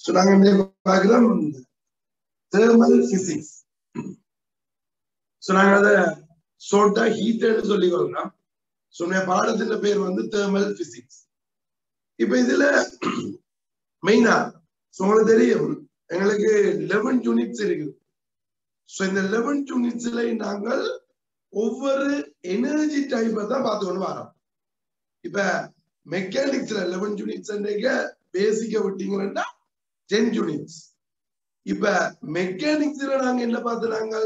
So நாங்க என்ன பார்க்கிறோம் தேர்மல் பிசிக்ஸ் ஸோ நாங்க அதை சோட்டா ஹீட்டர்னு சொல்லி கொள்ளலாம் ஸோ பாடத்தின் பேர் வந்து தேர்மல் பிசிக்ஸ் இப்ப இதுல மெயினா உங்களுக்கு தெரியும் எங்களுக்கு லெவன் யூனிட்ஸ் இருக்குது ஸோ இந்த லெவன் யூனிட்ஸ்ல நாங்கள் ஒவ்வொரு எனர்ஜி டைப்பை தான் பார்த்துக்கொண்டு வரோம் இப்ப மெக்கானிக்ஸ்ல லெவன் யூனிட்ஸ் பேசிக்க விட்டீங்கன்னா டென் யூனிட்ஸ் இப்ப மெக்கானிக்ஸ்ல நாங்க என்ன பார்த்துறாங்க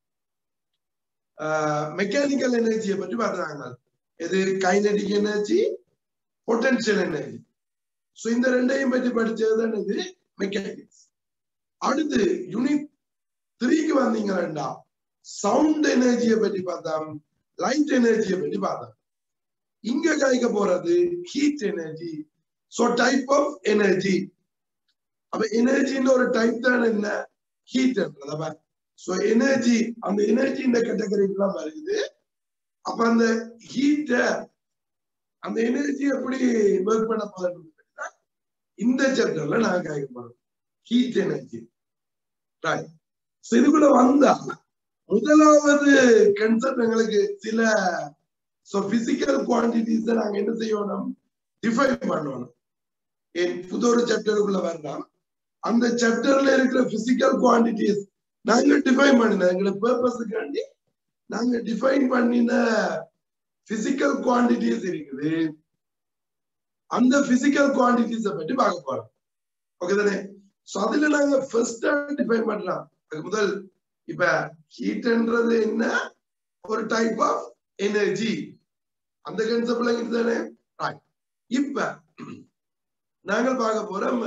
மெக்கானிக்கல் எனர்ஜியை பற்றி பார்த்துறாங்க இது kinetic energy potential energy so இந்த ரெண்டையும் பற்றி படிச்சது தான் இது மெக்கானிக்ஸ் அடுத்து யூனிட் த்ரீக்கு வந்தீங்கன்னா சவுண்ட் எனர்ஜியை பற்றி பார்த்தோம் லைட் எனர்ஜியை பற்றி பார்த்தோம் இங்க காய்க்க போறது heat energy so type of energy அப்ப எனர்ஜின்ற ஒரு டைப் தான் என்ன ஹீட் அப்ப ஸோ எனர்ஜி அந்த எனர்ஜி இந்த கேட்டகரிக்குலாம் வருது அப்ப அந்த ஹீட்ட அந்த எனர்ஜி எப்படி ஒர்க் பண்ண போதுன்னு இந்த சாப்டர்ல நாங்க காய்க்க போறோம் ஹீட் எனர்ஜி ரைட் ஸோ இதுக்குள்ள வந்தா முதலாவது கன்செப்ட் எங்களுக்கு சில ஸோ பிசிக்கல் குவான்டிட்டிஸ் நாங்க என்ன செய்யணும் டிஃபைன் பண்ணணும் என் புது ஒரு சாப்டருக்குள்ள வரலாம் அந்த சாப்டர்ல இருக்கிற பிசிக்கல் குவான்டிட்டிஸ் நாங்க டிஃபைன் பண்ணின எங்களோட பர்பஸுக்காண்டி நாங்க டிஃபைன் பண்ணின பிசிக்கல் குவான்டிட்டிஸ் இருக்குது அந்த பிசிக்கல் குவான்டிட்டிஸ பற்றி பார்க்க போறோம் ஓகே தானே ஸோ அதுல நாங்க ஃபர்ஸ்டா டிஃபைன் பண்ணலாம் முதல் இப்ப ஹீட்ன்றது என்ன ஒரு டைப் ஆஃப் எனர்ஜி அந்த கன்செப்ட்ல தானே இப்ப நாங்கள் பார்க்க போறோம்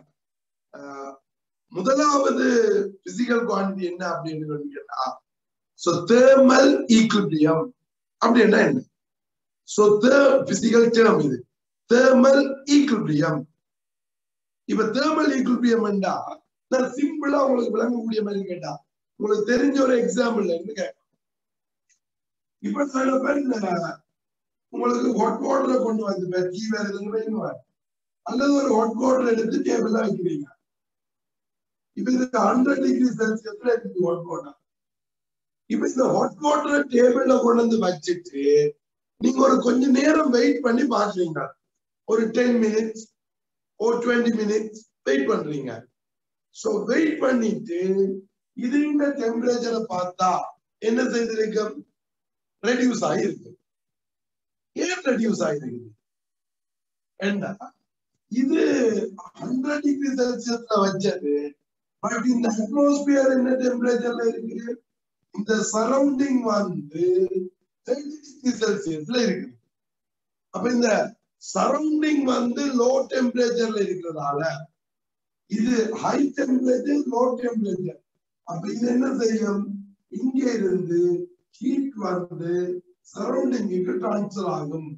முதலாவது பிசிக்கல் குவான்டிட்டி என்ன அப்படின்னு கேட்டா சோ தேர்மல் ஈக்குலிபிரியம் அப்படின்னா என்ன சோ பிசிக்கல் டேர்ம் இது தேர்மல் ஈக்குலிபிரியம் இப்ப தேர்மல் ஈக்குலிபிரியம் என்றா நான் சிம்பிளா உங்களுக்கு விளங்கக்கூடிய மாதிரி கேட்டா உங்களுக்கு தெரிஞ்ச ஒரு எக்ஸாம்பிள் இருந்து கேட்கலாம் இப்ப சில பேர் உங்களுக்கு ஹாட் வாட்டரை கொண்டு வந்து டீ வேற எதுவுமே அல்லது ஒரு ஹாட் வாட்டர் எடுத்து டேபிள்ல வைக்கிறீங்க இப்ப இது ஹண்ட்ரட் டிகிரி செல்சியஸ்ல இருக்கு ஹாட் வாட்டர் இப்ப இந்த ஹாட் வாட்டரை டேபிள்ல கொண்டு வந்து வச்சுட்டு நீங்க ஒரு கொஞ்ச நேரம் வெயிட் பண்ணி பாக்குறீங்க ஒரு டென் மினிட்ஸ் ஒரு டுவெண்ட்டி மினிட்ஸ் வெயிட் பண்றீங்க சோ வெயிட் பண்ணிட்டு இது இந்த டெம்பரேச்சரை பார்த்தா என்ன செய்திருக்கும் ரெடியூஸ் ஆகிருக்கு ஏன் ரெடியூஸ் ஆகிருக்குது ஏண்டா இது ஹண்ட்ரட் டிகிரி செல்சியஸ்ல வச்சது பட் இந்த அட்மாஸ்பியர் என்ன டெம்பரேச்சர்ல இருக்கு இந்த சரௌண்டிங் வந்து தேர்ட்டி டிகிரி செல்சியஸ்ல இருக்கு அப்ப இந்த சரௌண்டிங் வந்து லோ டெம்பரேச்சர்ல இருக்கிறதால இது ஹை டெம்பரேச்சர் லோ டெம்பரேச்சர் அப்ப இது என்ன செய்யும் இங்க இருந்து ஹீட் வந்து சரௌண்டிங்க்கு டிரான்ஸ்பர் ஆகும்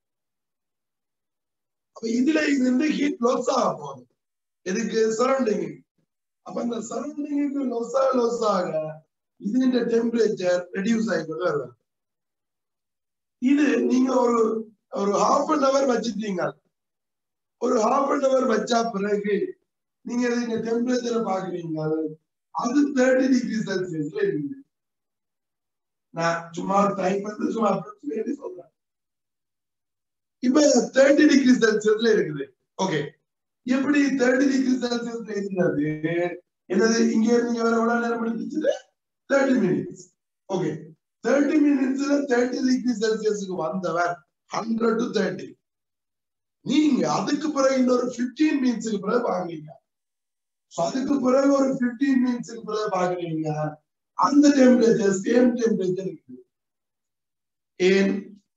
அப்ப இதுல இருந்து ஹீட் லாஸ் ஆக போகுது எதுக்கு சரௌண்டிங் அப்ப அந்த சரௌண்டிங்க்கு லொஸ் ஆக லொஸ் ஆக இதுன்ற டெம்பரேச்சர் ரெடியூஸ் ஆகிக்கொண்டு வருவாங்க இது நீங்க ஒரு ஒரு ஹாஃப் அன் அவர் வச்சுட்டீங்க ஒரு ஹாஃப் அன் அவர் வச்சா பிறகு நீங்க இந்த டெம்பரேச்சரை பாக்குறீங்க அது தேர்ட்டி டிகிரி செல்சியஸ்ல இருக்குது நான் சும்மா டைம் வந்து சும்மா சொல்றேன் இப்ப தேர்ட்டி டிகிரி செல்சியஸ்ல இருக்குது ஓகே எப்படி தேர்ட்டி டிகிரி செல்சியஸ்ல இருந்தது என்னது இங்க இருந்து இங்க வர எவ்வளவு நேரம் எடுத்துச்சு தேர்ட்டி மினிட்ஸ் ஓகே தேர்ட்டி மினிட்ஸ்ல தேர்ட்டி டிகிரி செல்சியஸுக்கு வந்தவர் ஹண்ட்ரட் டு தேர்ட்டி நீங்க அதுக்கு பிறகு இன்னொரு பிப்டீன் மினிட்ஸுக்கு பிறகு பாக்குறீங்க அதுக்கு பிறகு ஒரு பிப்டீன் மினிட்ஸுக்கு பிறகு பாக்குறீங்க அந்த டெம்பரேச்சர் சேம் டெம்பரேச்சர் இருக்குது ஏன்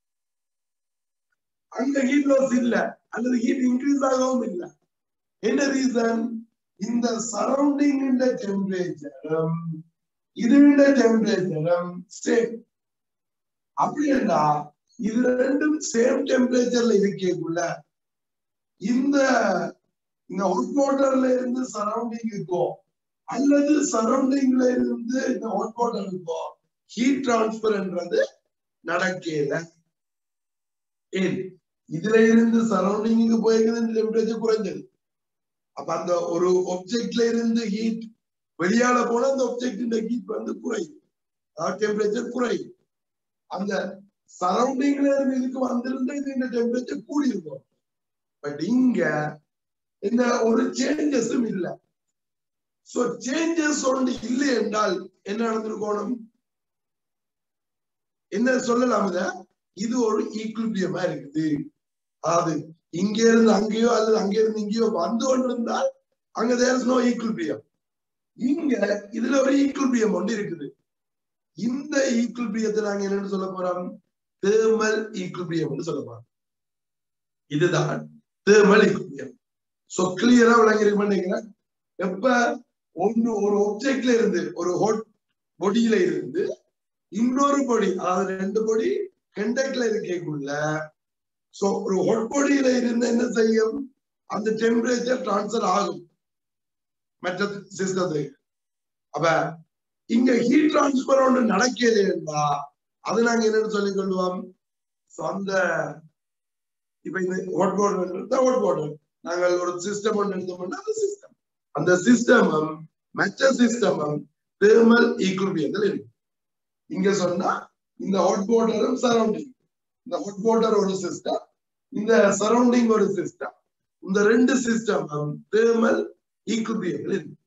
அங்க ஹீட் லாஸ் இல்ல அல்லது ஹீட் இன்க்ரீஸ் ஆகவும் இல்ல என்ன ரீசன் இந்த சரௌண்டிங் டெம்பரேச்சரும் இதுண்ட டெம்பரேச்சரும் சேம் அப்படின்னா இது ரெண்டும் சேம் டெம்பரேச்சர்ல இருக்கக்குள்ள இந்த இந்த ஹாட் வாட்டர்ல இருந்து சரௌண்டிங்குக்கோ அல்லது சரௌண்டிங்ல இருந்து இந்த ஹாட் வாட்டருக்கோ ஹீட் டிரான்ஸ்பர்ன்றது நடக்கல ஏன் இதுல இருந்து சரௌண்டிங்க்கு போயிருக்குது டெம்பரேச்சர் குறைஞ்சது அப்ப அந்த ஒரு ஒப்ஜெக்ட்ல இருந்து ஹீட் வெளியால போனா அந்த ஒப்ஜெக்ட் ஹீட் வந்து குறையும் அதாவது டெம்பரேச்சர் குறையும் அந்த சரௌண்டிங்ல இருந்து இதுக்கு வந்திருந்தா இது இந்த டெம்பரேச்சர் கூடி இருக்கும் பட் இங்க இந்த ஒரு சேஞ்சஸும் இல்லை சோ சேஞ்சஸ் ஒன்று இல்லை என்றால் என்ன நடந்திருக்கணும் என்ன சொல்லலாம் இத இது ஒரு ஈக்குலிபியமா இருக்குது அதாவது இங்க இருந்து அங்கேயோ அல்லது அங்க இருந்து இங்கேயோ வந்து கொண்டிருந்தால் அங்க தேர் இஸ் நோ ஈக்குலிபியம் இங்க இதுல ஒரு ஈக்குலிபியம் ஒன்று இருக்குது இந்த ஈக்குலிபியத்தை நாங்க என்னன்னு சொல்ல போறோம் தேர்மல் ஈக்குலிபியம் சொல்ல போறோம் இதுதான் தேர்மல் ஈக்குலிபியம் சோ கிளியரா விளங்கிருக்கு நினைக்கிறேன் எப்ப ஒன்று ஒரு ஒப்ஜெக்ட்ல இருந்து ஒரு ஹோட் பொடியில இருந்து இன்னொரு பொடி அதாவது ரெண்டு பொடி கண்டக்ட்ல இருக்கக்குள்ள சோ ஒரு ஹொட் பொடியில இருந்து என்ன செய்யும் அந்த டெம்பரேச்சர் டிரான்ஸ்பர் ஆகும் மற்ற சிஸ்டத்துக்கு அப்ப இங்க ஹீட் டிரான்ஸ்பர் ஒன்று நடக்கலையா அது நாங்க என்னன்னு சொல்லிக் கொள்வோம் அந்த இப்ப இந்த ஹொட் போர்டு ஹொட் போர்டு நாங்கள் ஒரு சிஸ்டம் ஒன்று எடுத்தோம்னா அந்த சிஸ்டம் அந்த சிஸ்டமும் மற்ற சிஸ்டமும் தேர்மல் ஈக்குலிபியத்தில் இருக்கு இங்க சொன்னா இந்த ஹாட் வாட்டரும் சரௌண்டிங் இந்த ஹாட் வாட்டர் ஒரு சிஸ்டம் இந்த சரௌண்டிங் ஒரு சிஸ்டம் இந்த ரெண்டு சிஸ்டமும் தேர்மல் ஈக்குலிபியத்தில் இருக்கு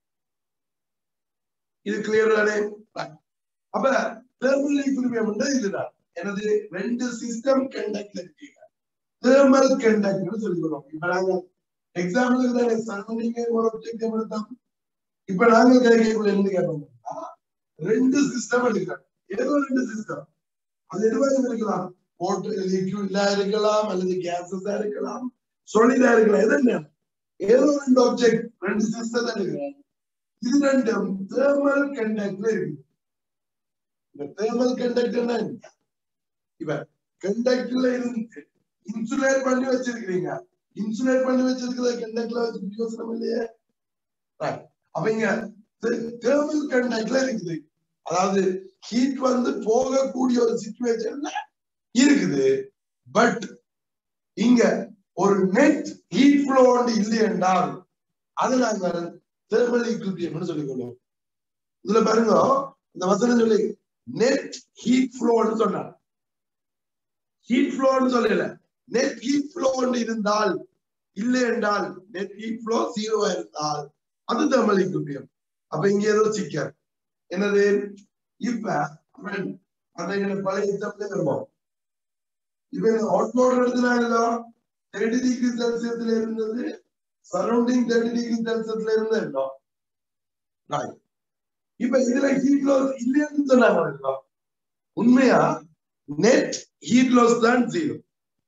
இது கிளியர் தானே அப்ப தேர்மல் ஈக்குலிபியம் இதுதான் எனது ரெண்டு சிஸ்டம் கண்டக்ட்ல இருக்கீங்க தேர்மல் கண்டக்ட்னு சொல்லிக்கிறோம் இப்ப நாங்க எக்ஸாம்பிளுக்கு தானே சரௌண்டிங் ஒரு ஒப்ஜெக்ட் எடுத்தோம் இப்ப நாங்க கிடைக்கக்குள்ள என்ன கேட்டோம்னா ரெண்டு சிஸ்டம் எடுக்கிறோம் ஏதோ ரெண்டு சிஸ்டம் அது எதுவாக இருக்கலாம் போட்டு லிக்விடா இருக்கலாம் அல்லது கேசஸா இருக்கலாம் சொலிடா இருக்கலாம் எது என்ன ஏதோ ரெண்டு ஆப்ஜெக்ட் ரெண்டு சிஸ்டத்தை எடுக்கிறோம் இது ரெண்டும் தேர்மல் கண்டக்ட்ல இருக்கு இந்த தேர்மல் கண்டக்டர்னா என்ன இப்ப கண்டக்டர்ல இருந்து இன்சுலேட் பண்ணி வச்சிருக்கிறீங்க இன்சுலேட் பண்ணி வச்சிருக்கிற கண்டக்ட்ல வச்சு பிரயோசனம் இல்லையே அப்ப இங்க தேர்மல் கண்டக்ட்ல இருக்குது அதாவது ஹீட் வந்து போகக்கூடிய ஒரு சுச்சுவேஷன்ல இருக்குது பட் இங்க ஒரு நெட் ஹீட் ஃப்ளோ வந்து இல்லை என்றால் அது நாங்கள் தேர்மல் ஈக்குலிபியம் சொல்லிக் கொள்வோம் இதுல பாருங்க இந்த வசனம் சொல்லி நெட் ஹீட் ஃப்ளோன்னு சொன்னார் ஹீட் ஃப்ளோன்னு சொல்லல நெட் ஹீட் ஃப்ளோ இருந்தால் இல்லை என்றால் நெட் ஹீட் ஃப்ளோ ஜீரோவா இருந்தால் அது தேர்மல் ஈக்குலிபியம் அப்ப இங்க ஏதோ சிக்கல் என்னது இப்ப அதை பழைய எக்ஸாம்பிள் வருவோம் இப்ப இந்த ஹாட் வாட்டர் எடுத்துனாங்களோ தேர்ட்டி டிகிரி செல்சியஸ்ல இருந்தது சரௌண்டிங் தேர்ட்டி டிகிரி செல்சியஸ்ல இருந்தோ இப்ப இதுல ஹீட் லாஸ் இல்லைன்னு சொன்னாங்க உண்மையா நெட் ஹீட் லாஸ் தான் ஜீரோ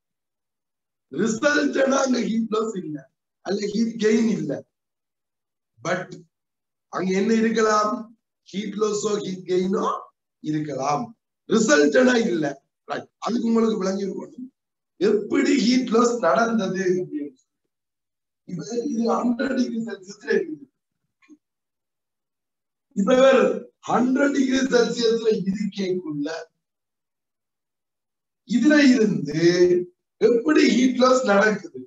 ரிசல்ட் அங்க ஹீட் லாஸ் இல்ல அல்ல ஹீட் கெயின் இல்ல பட் அங்க என்ன இருக்கலாம் ஹீட் லாஸோ ஹீட் கெயினோ இருக்கலாம் ரிசல்ட் இல்ல அதுக்கு உங்களுக்கு விளங்கி இருக்கணும் எப்படி ஹீட் லாஸ் நடந்தது அப்படின்னு இப்ப இது ஹண்ட்ரட் டிகிரி செல்சியஸ்ல இருக்குது இப்ப வேறு ஹண்ட்ரட் டிகிரி செல்சியஸ்ல இருக்கேக்குள்ள இதுல இருந்து எப்படி ஹீட் லாஸ் நடக்குது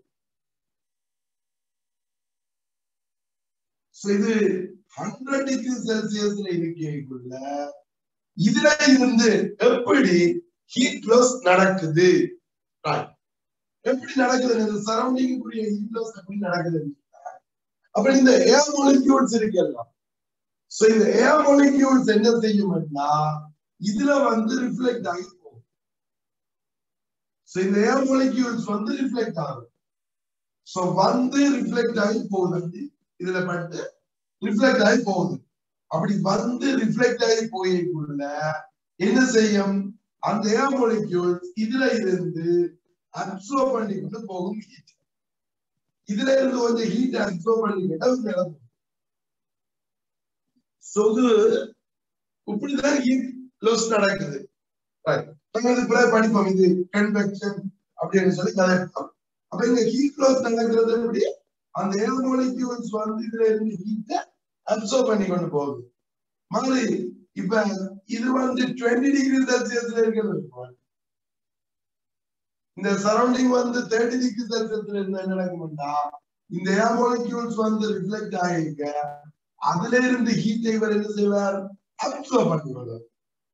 இது ஹண்ட்ரட் டிகிரி செல்சியஸ்ல இருக்கேக்குள்ள இதுல இருந்து எப்படி ஹீட் லாஸ் நடக்குது எப்படி நடக்குது சரௌண்டிங் கூடிய ஹீட் லாஸ் எப்படி நடக்குது அப்ப இந்த ஏர் மாலிக்யூல்ஸ் இருக்குல்ல சோ இந்த ஏர் மாலிக்யூல்ஸ் என்ன செய்யும்னா இதுல வந்து ரிஃப்ளெக்ட் ஆகி போகும் சோ இந்த ஏர் மாலிக்யூல்ஸ் வந்து ரிஃப்ளெக்ட் ஆகும் சோ வந்து ரிஃப்ளெக்ட் ஆகி போகுது இதுல பட்டு ரிஃப்ளெக்ட் ஆகி போகுது அப்படி வந்து ரிஃப்ளெக்ட் ஆகி போய்க்குள்ள என்ன செய்யும் அந்த ஏர் மாலிக்யூல்ஸ் இதுல இருந்து அப்சர்வ் பண்ணிக்கிட்டு போகும் ஹீட் இதுல இருந்து கொஞ்சம் ஹீட் அப்சர்வ் பண்ணிக்கிட்டு அது நடக்கும் சோ இது இப்படிதான் ஹீட் லாஸ் நடக்குது படிப்போம் இது கன்வெக்ஷன் அப்படின்னு சொல்லி கதைப்போம் அப்ப இங்க ஹீட் லாஸ் நடக்கிறது எப்படி அந்த ஏர் மாலிக்யூல்ஸ் வந்து இதுல இருந்து ஹீட்டை அப்சர்வ் பண்ணி கொண்டு போகுது மாதிரி இப்ப இது வந்து டுவெண்ட்டி டிகிரி செல்சியஸ்ல இருக்கிறது இந்த சரௌண்டிங் வந்து தேர்ட்டி டிகிரி செல்சியஸ்ல இருந்தா என்ன நடக்கும்டா இந்த ஏர் மாலிக்யூல்ஸ் வந்து ரிஃப்ளெக்ட் ஆகிருக்க அதுல இருந்து ஹீட்டை இவர் என்ன செய்வார் அப்சர்வ் பண்ணிக்கொள்வார்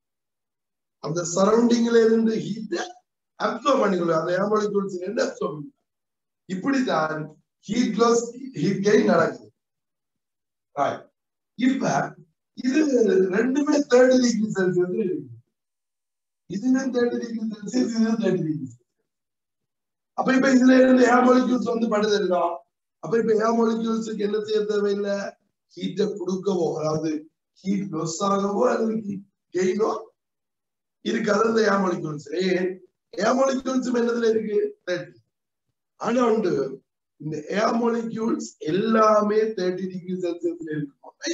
அந்த சரௌண்டிங்ல இருந்து ஹீட்டை அப்சர்வ் பண்ணிக்கொள்வார் அந்த ஏர் மாலிக்யூல்ஸ் இருந்து அப்சர்வ் பண்ணுவார் இப்படித்தான் ஹீட் லாஸ் ஹீட் கெயின் நடக்குது Right. இப்ப இது ரெண்டுமே தேர்ட்டி டிகிரி செல்சியஸ் இருக்கு இதுவும் தேர்ட்டி டிகிரி செல்சியஸ் இதுவும் தேர்ட்டி டிகிரி அப்ப இப்ப இதுல இருந்து ஏர் மாலிக்யூல்ஸ் வந்து படுது இருக்கோம் அப்ப இப்ப ஏர் மாலிக்யூல்ஸுக்கு என்ன செய்ய தேவையில்லை ஹீட்டை கொடுக்கவோ அதாவது ஹீட் லொஸ் ஆகவோ அல்லது ஹீட் கெயினோ இருக்காது அந்த ஏர் மாலிக்யூல்ஸ் ஏன் ஏர் மாலிக்யூல்ஸ் என்னதுல இருக்கு தேர்ட்டி ஆனா உண்டு இந்த ஏர் மாலிக்யூல்ஸ் எல்லாமே தேர்ட்டி டிகிரி செல்சியஸ்ல இருக்கும்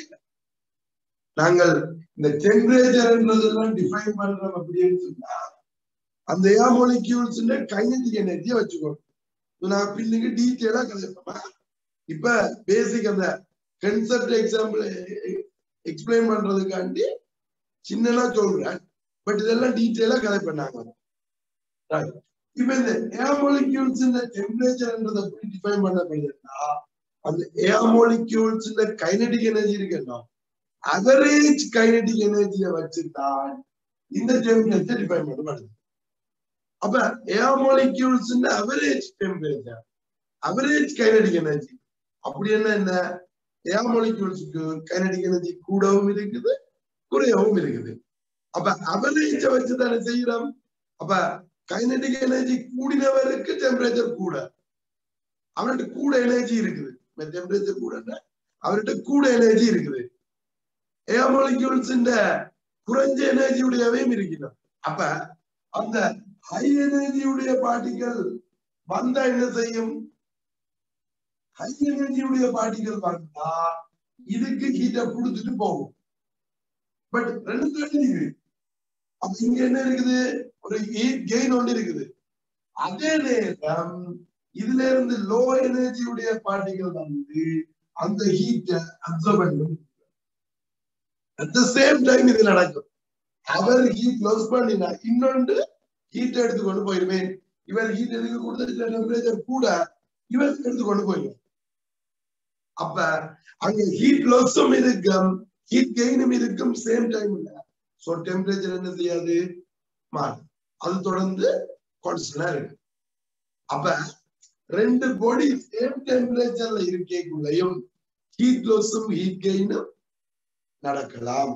நாங்கள் இந்த டெம்பரேச்சர்ன்றதெல்லாம் டிஃபைன் பண்றோம் அப்படின்னு சொன்னா அந்த ஏர் மாலிக்யூல்ஸ் கைனடிக் எனர்ஜியை வச்சுக்கணும் நான் பின்னுக்கு டீட்டெயிலா கதைப்போமா இப்ப பேசிக் அந்த கன்செப்ட் எக்ஸாம்பிள் எக்ஸ்பிளைன் பண்றதுக்காண்டி சின்னதா சொல்றேன் பட் இதெல்லாம் டீட்டெயிலா கதை பண்ணாங்க இப்ப இந்த ஏர் மாலிக்யூல்ஸ் இந்த டெம்பரேச்சர்ன்றது எப்படி டிஃபைன் பண்ணப்படுதுன்னா அந்த ஏர் மாலிக்யூல்ஸ் இந்த கைனடிக் எனர்ஜி இருக்குன்னா அவரேஜ் கைனடிக் எனர்ஜியை வச்சுதான் இந்த டெம்பரேச்சர் டிஃபைன் பண்ணப்படுது அப்ப air molecules average temperature average kinetic energy அப்படி என்ன என்ன ஏர் மாலிக்யூல்ஸுக்கு கைனடிக் எனர்ஜி கூடவும் இருக்குது குறையவும் இருக்குது அப்ப அவரேஜ வச்சு தானே செய்யறோம் அப்ப கைனடிக் எனர்ஜி கூடினவருக்கு டெம்பரேச்சர் கூட அவர்கிட்ட கூட எனர்ஜி இருக்குது டெம்பரேச்சர் கூட அவர்கிட்ட கூட எனர்ஜி இருக்குது ஏர் மாலிக்யூல்ஸ் குறைஞ்ச எனர்ஜியுடையவையும் இருக்கிறோம் அப்ப அந்த ஹை எனர்ஜியுடைய பார்ட்டிகள் வந்தா என்ன செய்யும் ஹை எனர்ஜியுடைய பார்ட்டிகள் வந்தா இதுக்கு ஹீட்டை கொடுத்துட்டு போகும் பட் ரெண்டு தேர்ட்டி டிகிரி அப்ப இங்க என்ன இருக்குது ஒரு ஹீட் கெயின் ஒன்று இருக்குது அதே நேரம் இதுல இருந்து லோ எனர்ஜியுடைய பார்ட்டிகள் வந்து அந்த ஹீட்டை அப்சர்வ் பண்ணி அட் த சேம் டைம் இது நடக்கும் அவர் ஹீட் க்ளோஸ் பண்ணினா இன்னொன்று ஹீட் எடுத்துக்கொண்டு போயிருவேன் இவர் ஹீட் எடுக்க கொடுத்த டெம்பரேச்சர் கூட இவர் எடுத்துக்கொண்டு போயிருவேன் அப்ப அங்க ஹீட் லாஸும் இருக்கும் ஹீட் கெயினும் இருக்கும் சேம் டைம் இல்ல சோ டெம்பரேச்சர் என்ன செய்யாது மாறும் அது தொடர்ந்து கான்ஸ்டன்டா இருக்கு அப்ப ரெண்டு பாடி சேம் டெம்பரேச்சர்ல இருக்கேக்குள்ளயும் ஹீட் லாஸும் ஹீட் கெயினும் நடக்கலாம்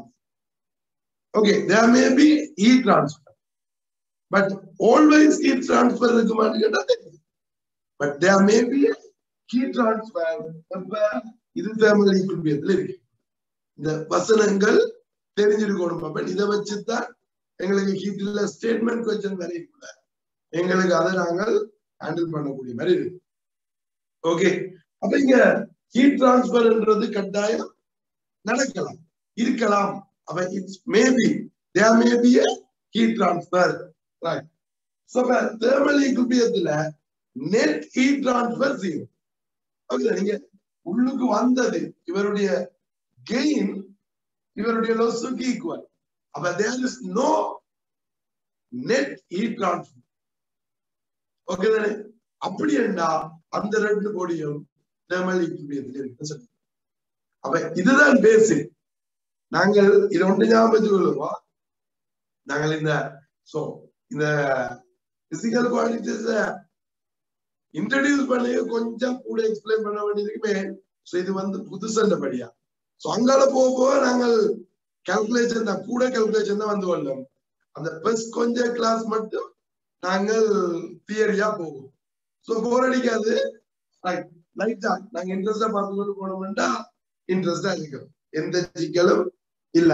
okay there may be heat transfer but always heat transfer இருக்குமான்னு கேட்டா தெரியும் but there may be heat transfer அப்ப இது தேர்மல் ஈக்குவியத்துல இருக்கு இந்த வசனங்கள் தெரிஞ்சிருக்கணும் அப்ப இதை வச்சுதான் எங்களுக்கு ஹீட்ல ஸ்டேட்மெண்ட் கொஸ்டின் வரை கூட எங்களுக்கு அதை நாங்கள் ஹேண்டில் பண்ணக்கூடிய மாதிரி இருக்கு ஓகே அப்ப இங்க ஹீட் டிரான்ஸ்பர்ன்றது கட்டாயம் நடக்கலாம் இருக்கலாம் அப்ப it's maybe there maybe heat transfer right so thermal ஈக்குவியத்துல net heat transfer zero okay நீங்க உள்ளுக்கு வந்தது இவருடைய கெயின் இவருடைய லொஸுக்கு ஈக்குவல் அப்ப there is no net heat transfer okay தானே அப்படி என்றா அந்த ரெண்டு கோடியும் தேர்மல் ஈக்குவியத்தில் இருக்கு சொல்லி அப்ப இதுதான் பேசிக் நாங்கள் இதை ஒன்று ஞாபகத்துக்கு கொள்ளுவோம் நாங்கள் இந்த சோ இந்த பிசிக்கல் குவாலிட்டிஸ் இன்ட்ரடியூஸ் பண்ணி கொஞ்சம் கூட எக்ஸ்பிளைன் பண்ண வேண்டியிருக்குமே சோ இது வந்து புதுசண்டபடியா சோ அங்கால போக போக நாங்கள் கால்குலேஷன் தான் கூட கால்குலேஷன் தான் வந்து வந்தோம் அந்த ஃபர்ஸ்ட் கொஞ்சம் கிளாஸ் மட்டும் நாங்கள் தியரியா போவோம் சோ போர் அடிக்காது லைட்டா நாங்க இன்ட்ரெஸ்டா பார்த்து கொண்டு போனோம்னா இன்ட்ரெஸ்டா இருக்கிறோம் எந்த சிக்கலும் இல்ல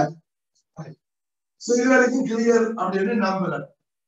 சோ இது வரைக்கும் கிளியர் அப்படின்னு நம்புறேன்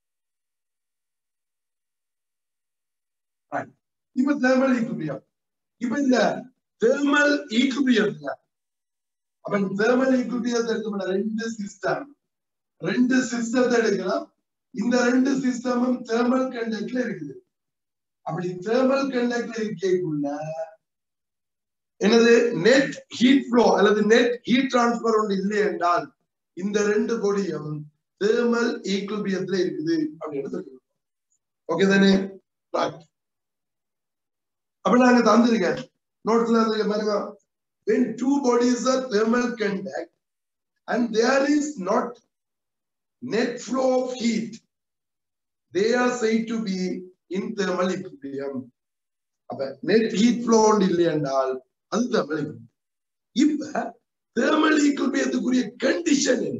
இப்ப தேர்மல் ஈக்குபியம் இப்ப இந்த தேர்மல் ஈக்குபியத்துல அப்ப தேர்மல் ஈக்குபியத்தை எடுத்து ரெண்டு சிஸ்டம் ரெண்டு சிஸ்டத்தை எடுக்கலாம் இந்த ரெண்டு சிஸ்டமும் தேர்மல் கண்டக்ட்ல இருக்குது அப்படி தேர்மல் கண்டக்ட்ல இருக்கக்குள்ள எனது நெட் ஹீட் ஃப்ளோ அல்லது நெட் ஹீட் டிரான்ஸ்பர் ஒன்று இல்லை என்றால் இந்த ரெண்டு பொடியும் தேர்மல் ஈக்குபியத்துல இருக்குது அப்படின்னு சொல்லிருக்கோம் ஓகே தானே அப்ப நாங்க தந்திருக்கேன் நோட்ஸ்ல இருக்கு பாருங்க when two bodies are thermal contact and there is not net flow of heat they are said to be in thermal equilibrium அப்ப net heat flow ஒன்று இல்லை என்றால் அது thermal equilibrium இப்ப thermal equilibriumத்துக்குரிய கண்டிஷன் என்ன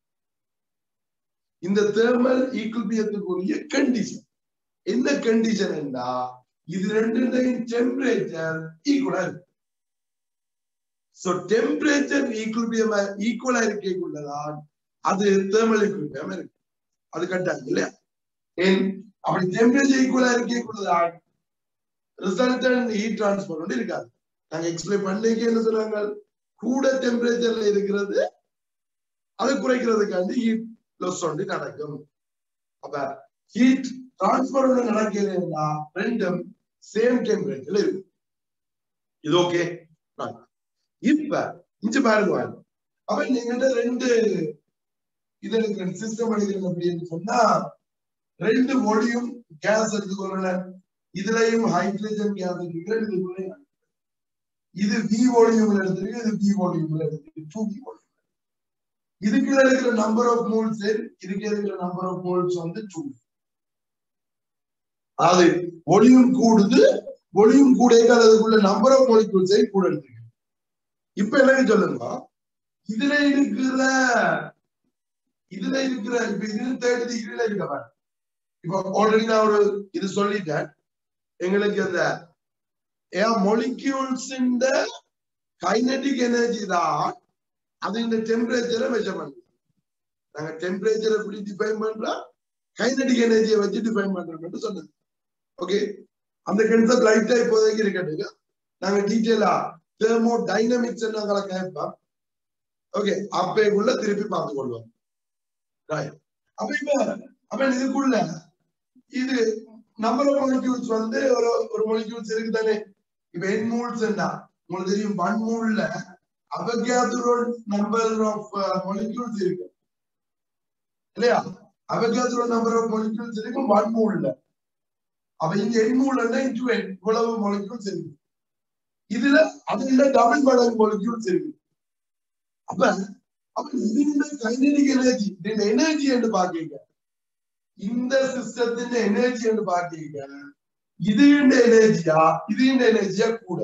இந்த thermal equilibriumத்துக்குரிய கண்டிஷன் என்ன கண்டிஷன் என்றா இது ரெண்டுடையும் டெம்பரேச்சர் ஈக்குவலா இருக்கு சோ டெம்பரேச்சர் ஈக்குவலிபியம் ஈக்குவலா இருக்கக்குள்ளதான் அது தேர்மல் ஈக்குவலிபியம் இருக்கு அது கட்டாங்க இல்லையா ஏன் அப்படி டெம்பரேச்சர் ஈக்குவலா இருக்கக்குள்ளதான் ரிசல்டன் ஹீட் டிரான்ஸ்பர் ஒன்று இருக்காது நாங்க எக்ஸ்பிளைன் பண்ணிக்க என்ன சொல்றாங்க கூட டெம்பரேச்சர்ல இருக்கிறது அதை குறைக்கிறதுக்காண்டி ஹீட் லொஸ் ஒன்று நடக்கும் அப்ப ஹீட் டிரான்ஸ்பர் ஒன்று நடக்கிறதுனா ரெண்டும் சேம் டெம்பரேச்சர்ல இருக்கும் இது ஓகே இப்ப இங்க பாருங்க அப்ப நீங்க ரெண்டு இது இருக்கிற சிஸ்டம் எடுக்கிறேன் அப்படின்னு சொன்னா ரெண்டு ஒளியும் கேஸ் எடுத்துக்கொள்ள இதுலயும் ஹைட்ரஜன் கேஸ் எடுத்துக்கிறேன் இதுக்குள்ள இது வி ஒளியும் எடுத்துருக்கு இது பி ஒளியும் எடுத்துருக்கு டூ பி ஒளியும் இதுக்குள்ள இருக்கிற நம்பர் ஆஃப் மோல்ஸ் இதுக்கு இருக்கிற நம்பர் ஆஃப் மோல்ஸ் வந்து டூ அதாவது ஒளியும் கூடுது ஒளியும் கூட அதுக்குள்ள நம்பர் ஆஃப் மோலிகூல்ஸை கூட எடுத்துருக்கு இப்ப எனக்கு சொல்லுங்க இதுல இருக்கிற இதுல இருக்கிற இப்ப இது தேர்ட்டி டிகிரில இருக்க இப்ப ஆல்ரெடி நான் ஒரு இது சொல்லிட்டேன் எங்களுக்கு அந்த ஏன் மொலிக்யூல்ஸ் இந்த கைனடிக் எனர்ஜி தான் அது இந்த டெம்பரேச்சரை மெஷர் பண்ணுது நாங்க டெம்பரேச்சரை எப்படி டிஃபைன் பண்றோம் கைனடிக் எனர்ஜியை வச்சு டிஃபைன் பண்றோம்னு சொன்னது ஓகே அந்த கன்செப்ட் லைட்டா இப்போதைக்கு இருக்கட்டுங்க நாங்க டீட்டெயிலா தெர்மோ டைனமிக்ஸ் நாங்கள கேட்போம் ஓகே அப்பேக்குள்ள திருப்பி பார்த்து கொள்வோம் அப்ப இப்ப அப்ப இதுக்குள்ள இது நம்பர் ஆஃப் மொலிக்யூல்ஸ் வந்து ஒரு ஒரு மொலிக்யூல்ஸ் இருக்கு தானே இப்ப என் மூல்ஸ் என்ன உங்களுக்கு தெரியும் ஒன் மூல்ல அவகேத்ரோ நம்பர் ஆஃப் மொலிக்யூல்ஸ் இருக்கு இல்லையா அவகேத்ரோ நம்பர் ஆஃப் மொலிக்யூல்ஸ் இருக்கு ஒன் மூல்ல அப்ப இங்க என் மூல்ல இன்டு என் இவ்வளவு மொலிக்யூல்ஸ் இருக்கு இதுல அதுல டபுள் மடங்கு மொலிக்யூல்ஸ் இருக்கு அப்ப அப்ப ഇതിന്റെ കൈനറ്റിക് എനർജി ഇതിന്റെ എനർജി എന്ന് പാക്കിക്ക இந்த சிஸ்டத்தின் எனர்ஜி என்று பாத்தீங்க இதுண்ட எனர்ஜியா இதுண்ட எனர்ஜியா கூட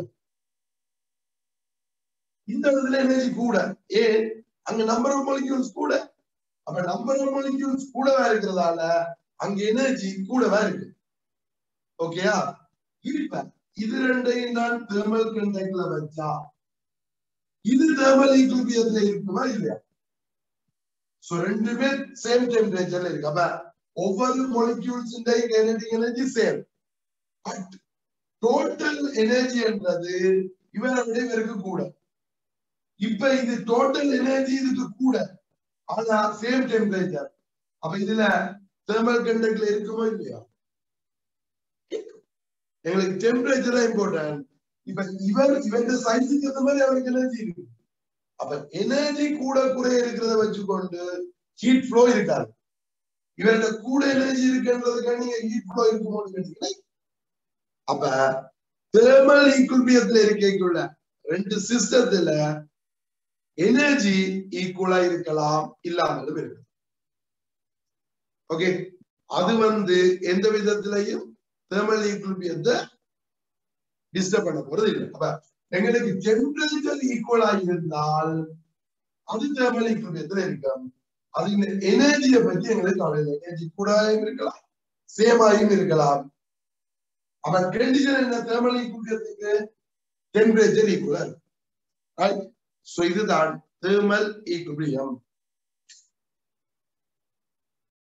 இந்த இடத்துல எனர்ஜி கூட ஏன் அங்க நம்பர் ஆஃப் மாலிக்யூல்ஸ் கூட அப்ப நம்பர் ஆஃப் மாலிக்யூல்ஸ் கூடவா இருக்கிறதால அங்க எனர்ஜி கூடவா இருக்கு ஓகேயா இப்ப இது ரெண்டையும் நான் தெர்மல் கண்டக்ட்ல வச்சா இது தெர்மல் ஈக்குலிபியத்துல இருக்குமா இல்லையா சோ ரெண்டுமே சேம் டெம்பரேச்சர்ல இருக்கு அப்ப ஒவ்வொரு molecules kinetic energy same but total energy என்றது இவரை விட இவருக்கு கூட இப்ப இது டோட்டல் எனர்ஜி இதுக்கு கூட ஆனா சேம் டெம்பரேச்சர் அப்ப இதுல தெர்மல் கண்டக்ட்ல இருக்குமோ இல்லையா எங்களுக்கு டெம்பரேச்சர் தான் இம்பார்ட்டன்ட் இப்ப இவர் இவங்க சைஸுக்கு ஏற்ற மாதிரி அவருக்கு எனர்ஜி இருக்கு அப்ப எனர்ஜி கூட குறைய இருக்கிறத வச்சுக்கொண்டு ஹீட் ஃப்ளோ இருக்காது இவர்கிட்ட கூட எனர்ஜி இருக்குன்றதுக்காக நீங்க ஹீட் ஃப்ளோ இருக்குமோன்னு கேட்டீங்கன்னா அப்ப தெர்மல் ஈக்குல்பியத்துல இருக்கக்குள்ள ரெண்டு சிஸ்டத்துல எனர்ஜி ஈக்குவலா இருக்கலாம் இல்லாமலும் இருக்கு ஓகே அது வந்து எந்த விதத்திலையும் தெர்மல் ஈக்குல்பியத்தை டிஸ்டர்ப் பண்ண போறது இல்லை அப்ப எங்களுக்கு டெம்பரேச்சர் ஈக்குவலா இருந்தால் அது தெர்மல் ஈக்குல்பியத்துல இருக்கும் அது இந்த எனர்ஜியை பத்தி எங்களுக்கு கவலை இல்லை எனர்ஜி கூடாயும் இருக்கலாம் சேமாயும் இருக்கலாம் அப்ப கண்டிஷன் என்ன தெர்மல் ஈக்குல்பியத்துக்கு டெம்பரேச்சர் ஈக்குவலா இருக்கு ரைட் சோ இதுதான் தெர்மல் ஈக்குலிபிரியம்